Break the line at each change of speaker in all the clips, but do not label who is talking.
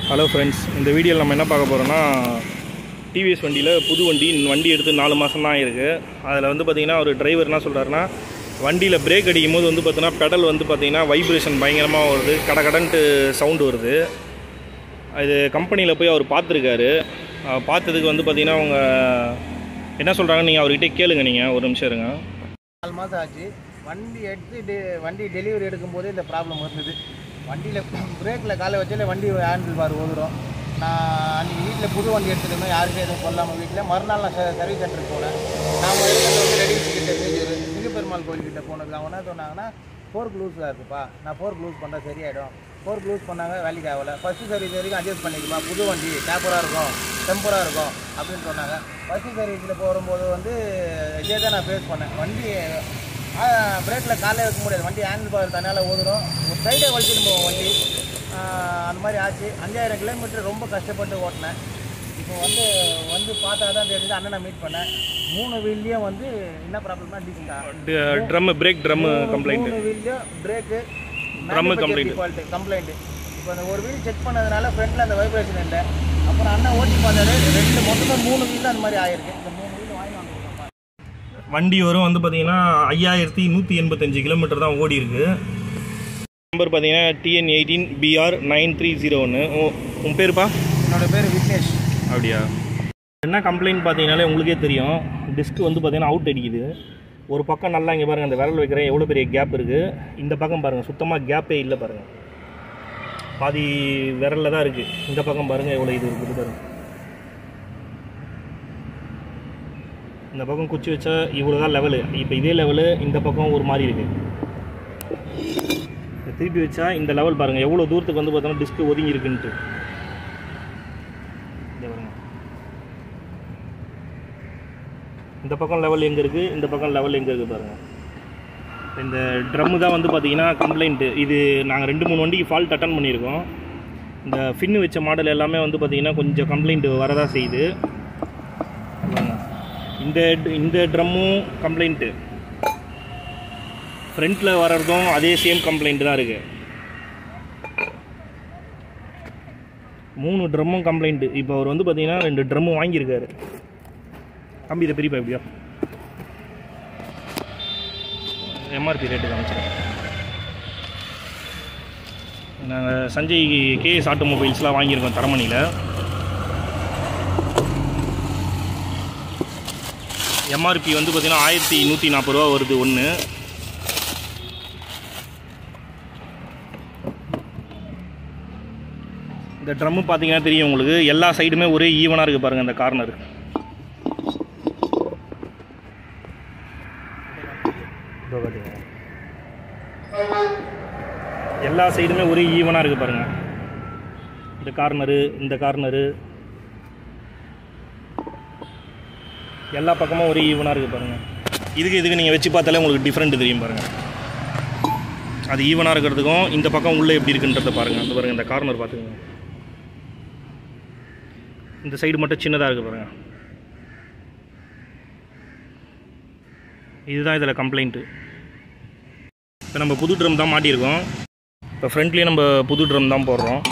Hello friends இந்த வீடியோவில் நம்ம என்ன பார்க்க போகிறோம்னா டிவிஎஸ் வண்டியில் புது வண்டி வண்டி எடுத்து நாலு மாதம் தான் ஆயிருக்கு அதில் வந்து பார்த்திங்கன்னா ஒரு டிரைவர் என்ன சொல்கிறாருன்னா வண்டியில் பிரேக் அடிக்கும் போது வந்து பார்த்தீங்கன்னா பெடல் வந்து பார்த்திங்கன்னா வைப்ரேஷன் பயங்கரமாக வருது கடகடன்ட்டு சவுண்டு வருது இது கம்பெனியில் போய் அவர் பார்த்துருக்காரு அஹ் பார்த்ததுக்கு வந்து பார்த்திங்கன்னா அவங்க என்ன சொல்கிறாங்க நீங்கள் அவர்கிட்ட கேளுங்க நீங்கள் ஒரு நிமிஷம் இருங்க
நாலு மாதம் ஆச்சு வண்டி எடுத்து டெ வண்டி டெலிவரி எடுக்கும்போதே இந்த ப்ராப்ளம் வந்தது வண்டியில் பிரேக்கில் காலை வச்சாலே வண்டி ஹேண்டில் பார் ஓதுறோம் நான் அன்றைக்கி வீட்டில் புது வண்டி எடுத்துருந்தேன் யாருக்கும் எதுவும் சொல்லாமல் வீட்டில் மறுநாள் நான் ச- சர்வீஸ் சென்டருக்கு போனேன் நாம் இருக்கிறது வந்து ரெடிஸ் கிட்ட மேஜூர் சிங்கப்பெருமாள் கோயில்கிட்ட போனதுக்கு அவங்க என்ன சொன்னாங்கன்னா ஃபோர்க் லூஸாக இருக்குப்பா நான் ஃபோர்க் லூஸ் பண்ணால் சரியாயிடும் ஃபோர்க் லூஸ் பண்ணாங்க வேலைக்கு ஆகலை ஃபஸ்ட்டு சர்வீஸ் வரைக்கும் அட்ஜஸ்ட் பண்ணிக்குமா புது வண்டி டேப்பராக இருக்கும் டெம்பராக இருக்கும் அப்படின்னு சொன்னாங்க ஃபஸ்ட்டு சர்வீஸில் போகும்போது வந்து இதே தான் நான் ஃபேஸ் பண்ணேன் வண்டி பிரேக்கில் காலையில் வைக்க முடியாது வண்டி ஹேண்டில் பார் தன்னால் ஓதுறோம் ஒரு சைடே வலிச்சுட்டு போவோம் வண்டி ஆஹ் அந்த மாதிரி ஆச்சு அஞ்சாயிரம் கிலோமீட்டர் ரொம்ப கஷ்டப்பட்டு ஓட்டினேன் இப்போ வந்து வந்து பார்த்தா தான் தெரிஞ்சு அண்ணனை மீட் பண்ணேன் மூணு வீல்லையும் வந்து என்ன ப்ராப்ளம்னா டிஸ்கா
ட்ரம்மு பிரேக் ட்ரம்மு கம்ப்ளைண்ட்டு
மூணு வீல்லையும் brake
Drum complaint.
Fault complaint இப்போ அந்த ஒரு வீல் செக் பண்ணதுனால ஃப்ரண்ட்டில் அந்த வைப்ரேஷன் இல்லை அப்புறம் அண்ணன் ஓட்டி பார்த்தாரு ரெண்டு மொத்தமாக மூணு வீல் அந்த மாதிரி ஆயிருக்கு இந்த மூணு வீல் வாங்கி வாங்கிருக்கோம்
வண்டி வரும் வந்து பார்த்தீங்கன்னா ஐயாயிரத்தி நூற்றி எண்பத்தஞ்சு கிலோமீட்டர் தான் ஓடி இருக்கு நம்பர் பார்த்தீங்கன்னா TN eighteen BR nine three zero ஒன்று உன் பேருப்பா
என்னோட பேர் விக்னேஷ்
அப்படியா என்ன கம்ப்ளைண்ட் பார்த்தீங்கனாலே உங்களுக்கே தெரியும் டிஸ்க் வந்து பார்த்தீங்கன்னா அவுட் அடிக்குது ஒரு பக்கம் நல்லா இங்கே பாருங்கள் அந்த விரல் வைக்கிறேன் எவ்வளோ பெரிய கேப் இருக்குது இந்த பக்கம் பாருங்கள் சுத்தமாக கேப்பே இல்லை பாருங்கள் பாதி விரலில் தான் இருக்குது இந்த பக்கம் பாருங்கள் எவ்வளோ இது இருக்குது பாருங்கள் இந்த பக்கம் குச்சி வச்சா இவ்வளோ தான் லெவலு இப்போ இதே லெவலு இந்த பக்கம் ஒரு மாதிரி இருக்குது இதை திருப்பி வச்சா இந்த லெவல் பாருங்கள் எவ்வளோ தூரத்துக்கு வந்து பார்த்தோன்னா டிஸ்க் ஒதுங்கி இருக்குன்ட்டு இங்க பாருங்க. இந்த பக்கம் லெவல் எங்கே இருக்குது இந்த பக்கம் லெவல் எங்கே இருக்குது பாருங்கள் இந்த ட்ரம்மு தான் வந்து பார்த்தீங்கன்னா கம்ப்ளைண்ட்டு இது நாங்கள் ரெண்டு மூணு வண்டிக்கு ஃபால்ட் அட்டன் பண்ணியிருக்கோம் இந்த ஃபின்னு வச்ச மாடல் எல்லாமே வந்து பார்த்தீங்கன்னா கொஞ்சம் கம்ப்ளைண்ட் வரதா செய்யுது பாருங்க. இந்த இந்த ட்ரம்மும் கம்ப்ளைண்ட்டு ஃப்ரண்ட்டில் வர்றதும் அதே சேம் கம்ப்ளைண்ட் தான் இருக்குது மூணு ட்ரம்மும் கம்ப்ளைண்ட்டு இப்போ அவர் வந்து பார்த்தீங்கன்னா ரெண்டு ட்ரம்மும் வாங்கியிருக்காரு தம்பி இதை பெரியப்பா எப்படியா எம்ஆர்பி ரேட்டு காமிச்சிருக்கேன் நாங்கள் சஞ்சய் கேஎஸ் ஆட்டோமொபைல்ஸ்லாம் வாங்கியிருக்கோம் தரமணியில் எம்ஆர்பி வந்து பார்த்தீங்கன்னா ஆயிரத்தி நூற்றி நாற்பது ரூபா வருது ஒன்று இந்த ட்ரம்மு பார்த்தீங்கன்னா தெரியும் உங்களுக்கு எல்லா சைடுமே ஒரே ஈவனாக இருக்குது பாருங்கள் இந்த கார்னர் எல்லா சைடுமே ஒரே ஈவனாக இருக்குது பாருங்கள் இந்த கார்னரு இந்த கார்னரு எல்லா பக்கமும் ஒரே ஈவனாக இருக்குது பாருங்கள் இதுக்கு இதுக்கு நீங்கள் வச்சு பார்த்தாலே உங்களுக்கு டிஃப்ரெண்ட் தெரியும் பாருங்கள் அது ஈவனாக இருக்கிறதுக்கும் இந்த பக்கம் உள்ளே எப்படி இருக்குன்றதை பாருங்கள் அந்த பாருங்கள் இந்த கார்னர் பார்த்துக்கோங்க இந்த சைடு மட்டும் சின்னதாக இருக்குது பாருங்கள் இதுதான் இதில் கம்ப்ளைண்ட்டு இப்போ நம்ம புது ட்ரம் தான் மாட்டியிருக்கோம் இப்போ ஃப்ரண்ட்லேயே நம்ம புது ட்ரம் தான் போடுறோம்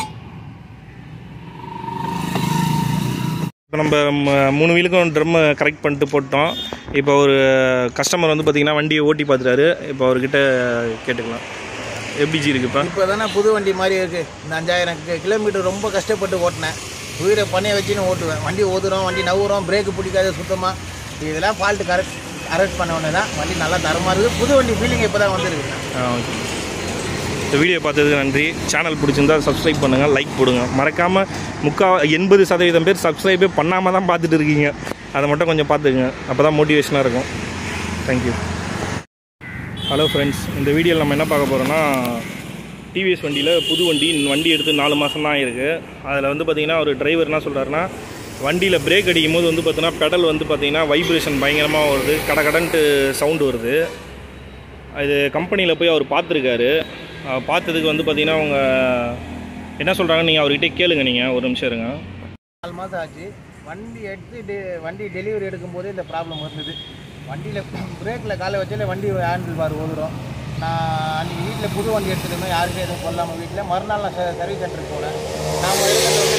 இப்போ நம்ம ம- மூணு வீலுக்கும் ட்ரம்மை கரெக்ட் பண்ணிட்டு போட்டோம் இப்போ ஒரு கஸ்டமர் வந்து பார்த்திங்கன்னா வண்டியை ஓட்டி பார்த்துட்டாரு இப்போ அவர்கிட்ட கேட்டுக்கலாம் எப்படி ஜி இருக்குப்பா
இப்போ தானே புது வண்டி மாதிரி இருக்குது இந்த அஞ்சாயிரம் கி- கிலோமீட்டர் ரொம்ப கஷ்டப்பட்டு ஓட்டினேன் உயிரை பண்ணைய வச்சுன்னு ஓட்டுவேன் வண்டி ஓதுறோம் வண்டி நவுறோம் பிரேக்கு பிடிக்காது சுத்தமாக இதெல்லாம் ஃபால்ட்டு கரெக்ட் கரெக்ட் பண்ண உடனே தான் வண்டி நல்லா தரமாக இருக்குது புது வண்டி ஃபீலிங் இப்போ தான் வந்துருக்கு
ஆ ஓகே இந்த வீடியோ பார்த்ததுக்கு நன்றி சேனல் பிடிச்சிருந்தா சப்ஸ்கிரைப் பண்ணுங்கள் லைக் போடுங்க மறக்காமல் முக்கா எண்பது சதவீதம் பேர் சப்ஸ்கிரைபே பண்ணாமல் தான் பார்த்துட்டு இருக்கீங்க அதை மட்டும் கொஞ்சம் பார்த்துக்குங்க அப்போ தான் மோட்டிவேஷனாக இருக்கும் தேங்க்யூ ஹலோ ஃப்ரெண்ட்ஸ் இந்த வீடியோவில் நம்ம என்ன பார்க்க போகிறோம்னா டிவிஎஸ் வண்டியில் புது வண்டி வண்டி எடுத்து நாலு மாதம் தான் ஆயிருக்கு அதில் வந்து பார்த்திங்கன்னா ஒரு டிரைவர் என்ன சொல்கிறாருன்னா வண்டியில் பிரேக் அடிக்கும் போது வந்து பார்த்தீங்கன்னா பெடல் வந்து பார்த்திங்கன்னா வைப்ரேஷன் பயங்கரமாக வருது கடகடன்ட்டு சவுண்டு வருது இது கம்பெனியில் போய் அவர் பார்த்துருக்காரு அஹ் பார்த்ததுக்கு வந்து பார்த்தீங்கன்னா அவங்க என்ன சொல்கிறாங்கன்னு நீங்கள் அவர்கிட்ட கேளுங்க நீங்கள் ஒரு நிமிஷம் இருங்க
நாலு மாதம் ஆச்சு வண்டி எடுத்து டெ வண்டி டெலிவரி எடுக்கும்போதே இந்த ப்ராப்ளம் வந்தது வண்டியில் பிரேக்கில் காலை வச்சாலே வண்டி ஹேண்டில் பார் ஓதுறோம் நான் அன்றைக்கி வீட்டில் புது வண்டி எடுத்துருந்தேன் யாருக்கும் எதுவும் சொல்லாமல் வீட்டில் மறுநாள் நான் ச- சர்வீஸ் சென்டருக்கு போனேன் நாம் இருக்கிறது வந்து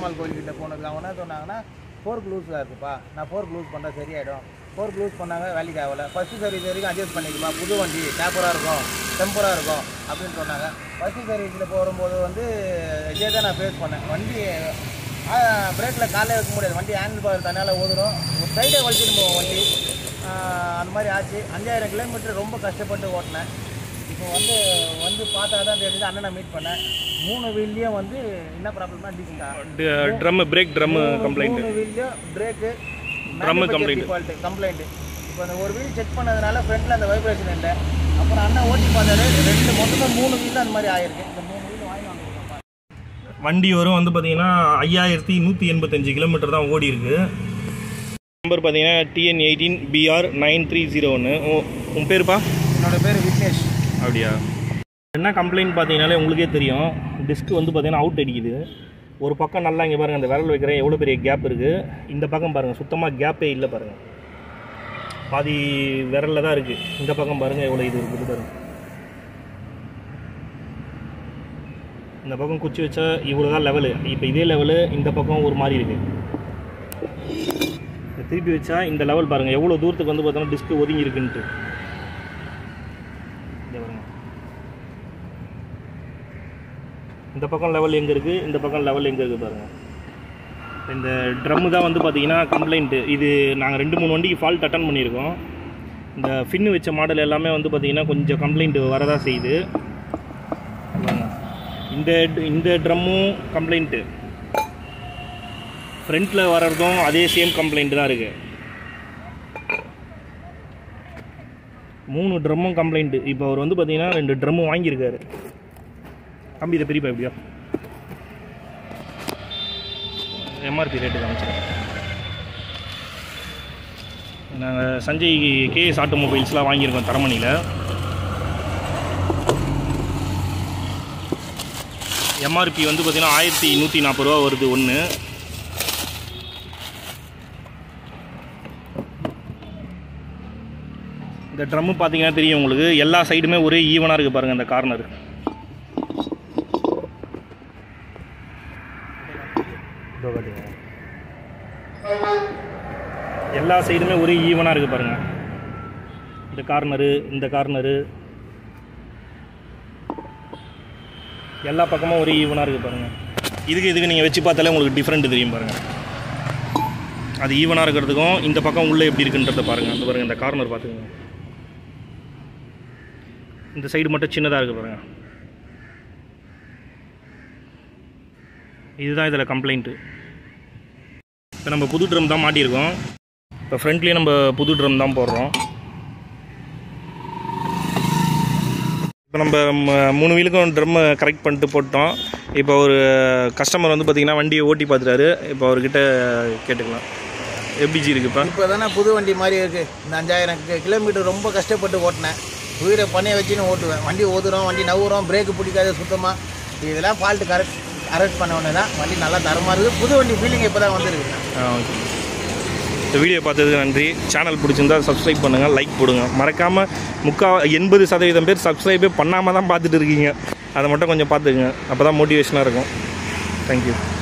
பெருமாள் கோயில்கிட்ட போனதுக்கு அவங்க என்ன சொன்னாங்கன்னா ஃபோர்க் லூஸாக இருக்குப்பா நான் ஃபோர்க் லூஸ் பண்ணால் சரியாயிடும் ஃபோர்க் லூஸ் பண்ணாங்க வேலைக்கு ஆகல ஃபஸ்ட்டு சர்வீஸ் வரைக்கும் அட்ஜஸ்ட் பண்ணிக்குமா புது வண்டி டேப்பராக இருக்கும் டெம்பராக இருக்கும் அப்படின்னு சொன்னாங்க ஃபஸ்ட்டு சர்வீஸில் போகும்போது வந்து இதே தான் நான் ஃபேஸ் பண்ணேன் வண்டி பிரேக்கில் காலையில் வைக்க முடியாது வண்டி ஹேண்டில் பார் தன்னால் ஓதுரும் ஒரு சைடே வலிச்சுட்டு போவோம் வண்டி ஆஹ் அந்த மாதிரி ஆச்சு அஞ்சாயிரம் கிலோமீட்டர் ரொம்ப கஷ்டப்பட்டு ஓட்டினேன் இப்போ வந்து வந்து பார்த்தா தான் தெரியுது அண்ணனை மீட் பண்ணேன் மூணு வீல்லையும் வந்து என்ன ப்ராப்ளம்னா டிஸ்டா
ட்ரம்மு பிரேக் ட்ரம்மு கம்ப்ளைண்ட்
மூணு வீல்லையும் brake
Drum complaint.
Fault complaint இப்போ அந்த ஒரு வீல் செக் பண்ணதுனால ஃப்ரண்ட்டில் அந்த வைப்ரேஷன் இல்லை அப்புறம் அண்ணன் ஓட்டி பார்த்தாரு ரெண்டு மொத்தமாக மூணு வீல் அந்த மாதிரி ஆயிருக்கு இந்த மூணு வீல் வாங்கி வாங்கிருக்கோம்
வண்டி வரும் வந்து பார்த்தீங்கன்னா ஐயாயிரத்தி நூற்றி எண்பத்தஞ்சு கிலோமீட்டர் தான் ஓடி இருக்கு நம்பர் பார்த்தீங்கன்னா TN eighteen BR nine three zero ஒன்று உன் பேருப்பா
என்னோட பேர் விக்னேஷ்
அப்படியா என்ன கம்ப்ளைண்ட் பார்த்தீங்கனாலே உங்களுக்கே தெரியும் டிஸ்க் வந்து பார்த்தீங்கன்னா அவுட் அடிக்குது ஒரு பக்கம் நல்லா இங்கே பாருங்கள் அந்த விரல் வைக்கிறேன் எவ்வளோ பெரிய கேப் இருக்குது இந்த பக்கம் பாருங்கள் சுத்தமாக கேப்பே இல்லை பாருங்கள் பாதி விரலில் தான் இருக்குது இந்த பக்கம் பாருங்கள் எவ்வளோ இது இருக்குது பாருங்கள் இந்த பக்கம் குச்சி வச்சா இவ்வளோ தான் லெவலு இப்போ இதே லெவலு இந்த பக்கம் ஒரு மாதிரி இருக்குது இதை திருப்பி வச்சா இந்த லெவல் பாருங்கள் எவ்வளோ தூரத்துக்கு வந்து பார்த்தோன்னா டிஸ்க் ஒதுங்கி இருக்குன்ட்டு இங்க பாருங்க இந்த பக்கம் லெவல் எங்கே இருக்குது இந்த பக்கம் லெவல் எங்கே இருக்குது பாருங்கள் இந்த ட்ரம்மு தான் வந்து பார்த்தீங்கன்னா கம்ப்ளைண்ட்டு இது நாங்கள் ரெண்டு மூணு வண்டிக்கு ஃபால்ட் அட்டன் பண்ணியிருக்கோம் இந்த ஃபின்னு வச்ச மாடல் எல்லாமே வந்து பார்த்தீங்கன்னா கொஞ்சம் கம்ப்ளைண்ட் வரதா செய்யுது பாருங்க. இந்த இந்த ட்ரம்மும் கம்ப்ளைண்ட்டு ஃப்ரண்ட்டில் வர்றதும் அதே சேம் கம்ப்ளைண்ட் தான் இருக்குது மூணு ட்ரம்மும் கம்ப்ளைண்ட்டு இப்போ அவர் வந்து பார்த்தீங்கன்னா ரெண்டு ட்ரம்மு வாங்கியிருக்காரு தம்பி இதை பெரியப்பா எப்படியா எம்ஆர்பி ரேட்டு காமிச்சிருக்கேன் நாங்கள் சஞ்சய் கேஎஸ் ஆட்டோமொபைல்ஸ்லாம் வாங்கியிருக்கோம் தரமணியில் எம்ஆர்பி வந்து பார்த்தீங்கன்னா ஆயிரத்தி நூற்றி நாற்பது ரூபா வருது ஒன்று இந்த ட்ரம்மு பார்த்தீங்கன்னா தெரியும் உங்களுக்கு எல்லா சைடுமே ஒரே ஈவனாக இருக்குது பாருங்கள் அந்த கார்னர் எல்லா சைடுமே ஒரே ஈவனாக இருக்குது பாருங்கள் இந்த கார்னரு இந்த கார்னரு எல்லா பக்கமும் ஒரே ஈவனாக இருக்குது பாருங்கள் இதுக்கு இதுக்கு நீங்கள் வச்சு பார்த்தாலே உங்களுக்கு டிஃப்ரெண்ட் தெரியும் பாருங்கள் அது ஈவனாக இருக்கிறதுக்கும் இந்த பக்கம் உள்ளே எப்படி இருக்குன்றத பாருங்கள் அந்த பாருங்கள் இந்த கார்னர் பார்த்துக்கோங்க இந்த சைடு மட்டும் சின்னதாக இருக்குது பாருங்கள் இதுதான் இதில் கம்ப்ளைண்ட்டு இப்போ நம்ம புது ட்ரம் தான் மாட்டியிருக்கோம் இப்போ ஃப்ரண்ட்லேயே நம்ம புது ட்ரம் தான் போடுறோம் இப்போ நம்ம ம- மூணு வீலுக்கும் ட்ரம் கரெக்ட் பண்ணிட்டு போட்டோம் இப்போ ஒரு கஸ்டமர் வந்து பார்த்திங்கன்னா வண்டியை ஓட்டி பார்த்துட்டாரு இப்போ அவர்கிட்ட கேட்டுக்கலாம் எப்படி ஜி இருக்குப்பா
இப்போ தானே புது வண்டி மாதிரி இருக்குது இந்த அஞ்சாயிரம் கி- கிலோமீட்டர் ரொம்ப கஷ்டப்பட்டு ஓட்டினேன் உயிரை பண்ணைய வச்சுன்னு ஓட்டுவேன் வண்டி ஓதுறோம் வண்டி நவுறோம் பிரேக்கு பிடிக்காது சுத்தமாக இதெல்லாம் ஃபால்ட்டு கரெக்ட் கரெக்ட் பண்ண உடனே தான் வண்டி நல்லா தரமாக இருக்குது புது வண்டி ஃபீலிங் இப்போ தான் வந்துருக்கு
ஆ ஓகே இந்த வீடியோ பார்த்ததுக்கு நன்றி சேனல் பிடிச்சிருந்தா சப்ஸ்கிரைப் பண்ணுங்கள் லைக் போடுங்க மறக்காமல் முக்கா எண்பது சதவீதம் பேர் சப்ஸ்கிரைபே பண்ணாமல் தான் பார்த்துட்டு இருக்கீங்க அதை மட்டும் கொஞ்சம் பார்த்துக்குங்க அப்போ தான் மோட்டிவேஷனாக இருக்கும் தேங்க்யூ